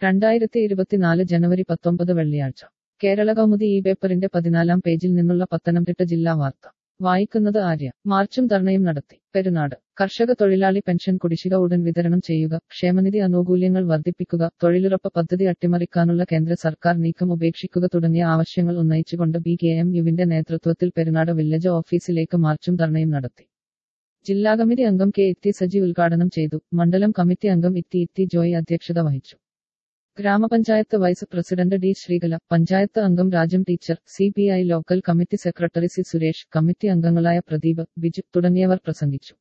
രണ്ടായിരത്തി ഇരുപത്തിനാല് ജനുവരി പത്തൊമ്പത് വെള്ളിയാഴ്ച കേരള കൗമുദി ഈ പേപ്പറിന്റെ പതിനാലാം പേജിൽ നിന്നുള്ള പത്തനംതിട്ട ജില്ലാ വാർത്ത വായിക്കുന്നത് ആര്യ മാർച്ചും ധർണയും നടത്തി പെരുന്നാട് കർഷക തൊഴിലാളി പെൻഷൻ കുടിശ്ശിക ഉടൻ വിതരണം ചെയ്യുക ക്ഷേമനിധി ആനുകൂല്യങ്ങൾ വർദ്ധിപ്പിക്കുക തൊഴിലുറപ്പ് പദ്ധതി അട്ടിമറിക്കാനുള്ള കേന്ദ്ര സർക്കാർ നീക്കം ഉപേക്ഷിക്കുക തുടങ്ങിയ ആവശ്യങ്ങൾ ഉന്നയിച്ചുകൊണ്ട് ബി കെ എം യുവിന്റെ നേതൃത്വത്തിൽ പെരുന്നാട് വില്ലേജ് ഓഫീസിലേക്ക് മാർച്ചും ധർണയും നടത്തി ജില്ലാ കമ്മിറ്റി അംഗം കെ ഇത്തി സജി ഉദ്ഘാടനം ചെയ്തു മണ്ഡലം കമ്മിറ്റി അംഗം ഇത്തി ഇത്തി ജോയ് അധ്യക്ഷത വഹിച്ചു grama panchayat vice president D Sreekala panchayat അംഗം Rajam teacher C P I local committee secretary C Suresh committee അംഗങ്ങളായ പ്രദീപ് ബിജു തുടങ്ങിയവർ പ്രസംഗിച്ചു